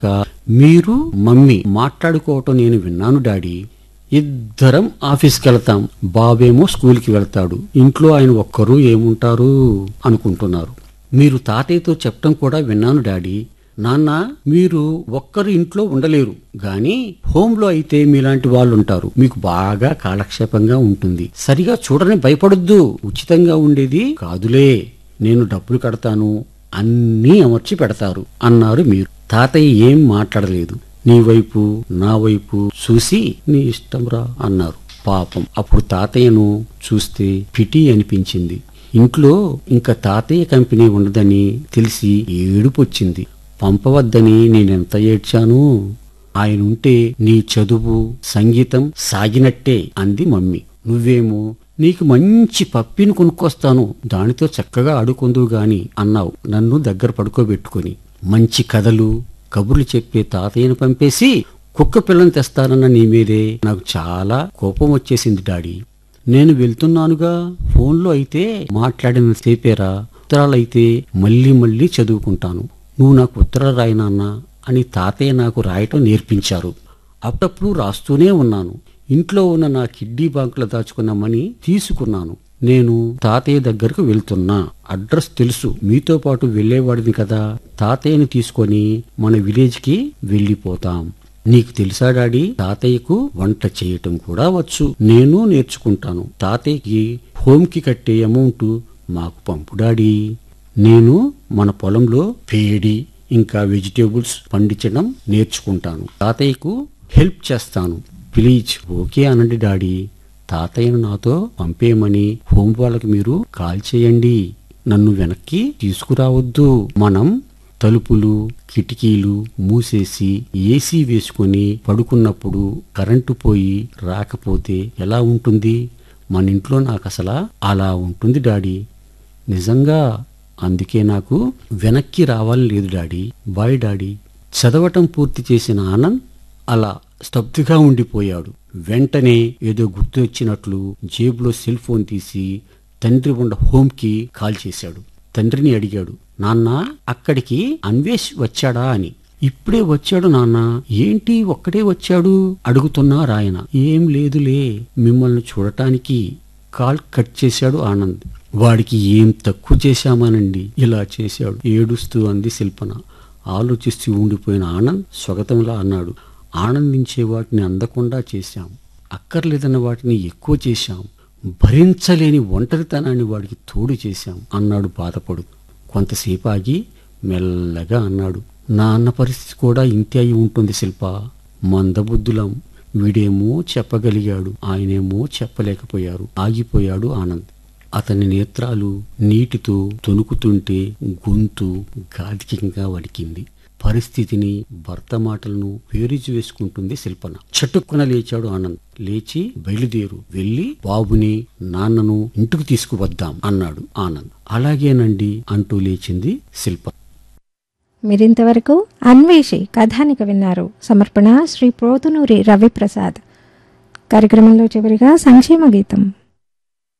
మీరు మమ్మీ మాట్లాడుకోవటం నేను విన్నాను డాడీ ఇద్దరం ఆఫీస్కి వెళ్తాం బాబేమో స్కూల్కి వెళ్తాడు ఇంట్లో ఆయన ఒక్కరూ ఏముంటారు అనుకుంటున్నారు మీరు తాతయ్యతో చెప్పటం కూడా విన్నాను డాడీ నాన్న మీరు ఒక్కరు ఇంట్లో ఉండలేరు గాని హోంలో అయితే మీలాంటి వాళ్ళు ఉంటారు మీకు బాగా కాలక్షేపంగా ఉంటుంది సరిగా చూడని భయపడొద్దు ఉచితంగా ఉండేది కాదులే నేను డబ్బులు కడతాను అన్నీ అమర్చి పెడతారు అన్నారు మీరు తాతయ్య ఏం మాట్లాడలేదు నీ వైపు నా వైపు చూసి నీ ఇష్టంరా అన్నారు పాపం అప్పుడు తాతయ్యను చూస్తే పిటి అనిపించింది ఇంట్లో ఇంకా తాతయ్య కంపెనీ ఉండదని తెలిసి ఏడుపొచ్చింది పంపవద్దని నేనెంత ఏడ్చాను ఆయనుంటే నీ చదువు సంగీతం సాగినట్టే అంది మమ్మీ నువ్వేమో నీకు మంచి పప్పిని కొనుక్కొస్తాను దానితో చక్కగా ఆడుకుందువు గాని అన్నావు నన్ను దగ్గర పడుకోబెట్టుకుని మంచి కథలు కబుర్లు చెప్పే తాతయ్యను పంపేసి కుక్క పిల్లని తెస్తానన్న నీ మీదే నాకు చాలా కోపం వచ్చేసింది డాడీ నేను వెళ్తున్నానుగా ఫోన్లో అయితే మాట్లాడిన సేపేరా ఉత్తరాలైతే మళ్ళీ మళ్ళీ చదువుకుంటాను నువ్వు నాకు ఉత్తరాలు రాయినాన్నా అని తాతయ్య నాకు రాయటం నేర్పించారు అప్పుడప్పుడు రాస్తూనే ఉన్నాను ఇంట్లో ఉన్న నా కిడ్నీ బాంకులో దాచుకున్న మనీ తీసుకున్నాను నేను తాతయ్య దగ్గరకు వెళ్తున్నా అడ్రస్ తెలుసు మీతో పాటు వెళ్లేవాడిని కదా తాతయ్యని తీసుకొని మన విలేజ్ కి వెళ్ళిపోతాం నీకు తెలుసా డాడీ తాతయ్యకు వంట చేయటం కూడా వచ్చు నేను నేర్చుకుంటాను తాతయ్యకి హోమ్ కి కట్టే అమౌంట్ మాకు పంపు డాడీ నేను మన పొలంలో పేడి ఇంకా వెజిటేబుల్స్ పండించడం నేర్చుకుంటాను తాతయ్యకు హెల్ప్ చేస్తాను ప్లీజ్ ఓకే అనండి డాడీ తాతయ్యను నాతో పంపేయమని హోమ్ వాళ్ళకి మీరు కాల్ చేయండి నన్ను వెనక్కి తీసుకురావద్దు మనం తలుపులు కిటికీలు మూసేసి ఏసీ వేసుకొని పడుకున్నప్పుడు కరెంటు పోయి రాకపోతే ఎలా ఉంటుంది మన ఇంట్లో నాకు అసలు అలా ఉంటుంది డాడీ నిజంగా అందుకే నాకు వెనక్కి రావాలని లేదు డాడీ బాయ్ డాడీ చదవటం పూర్తి చేసిన ఆనంద్ అలా స్తబ్దుగా ఉండిపోయాడు వెంటనే ఏదో గుర్తు వచ్చినట్లు జేబులో సెల్ ఫోన్ తీసి తండ్రి ఉన్న హోంకి కాల్ చేశాడు తండ్రిని అడిగాడు నాన్న అక్కడికి అన్వేష్ వచ్చాడా అని ఇప్పుడే వచ్చాడు నాన్న ఏంటి ఒక్కడే వచ్చాడు అడుగుతున్నారు ఆయన ఏం లేదులే మిమ్మల్ని చూడటానికి కాల్ కట్ చేశాడు ఆనంద్ వాడికి ఏం తక్కువ చేశామానండి ఇలా చేశాడు ఏడుస్తూ అంది శిల్పన ఆలోచిస్తూ ఉండిపోయిన ఆనంద్ స్వగతంలా అన్నాడు ఆనందించే వాటిని అందకుండా చేశాం అక్కర్లేదన్న వాటిని ఎక్కువ చేశాం భరించలేని ఒంటరితనాన్ని వాడికి తోడు చేశాం అన్నాడు బాధపడు కొంతసేపు ఆగి మెల్లగా అన్నాడు నాన్న పరిస్థితి కూడా ఇంతే అయి ఉంటుంది శిల్ప మందబుద్ధులం వీడేమో చెప్పగలిగాడు ఆయనేమో చెప్పలేకపోయారు ఆగిపోయాడు ఆనంద్ అతని నేత్రాలు నీటితో తొణుకుతుంటే గొంతు గాధికంగా వణికింది పరిస్థితిని భర్త మాటలను పేరుచి వేసుకుంటుంది శిల్పన చటుక్కున లేచాడు ఆనంద్ లేచి బయలుదేరు వెళ్లి బాబుని నాన్నను ఇంటికి తీసుకువద్దాం అన్నాడు ఆనంద్ అలాగేనండి అంటూ లేచింది శిల్ప మీరింతవరకు అన్వేషి కథానిక విన్నారు సమర్పణ శ్రీ ప్రోతునూరి రవిప్రసాద్ కార్యక్రమంలో చివరిగా సంక్షేమ గీతం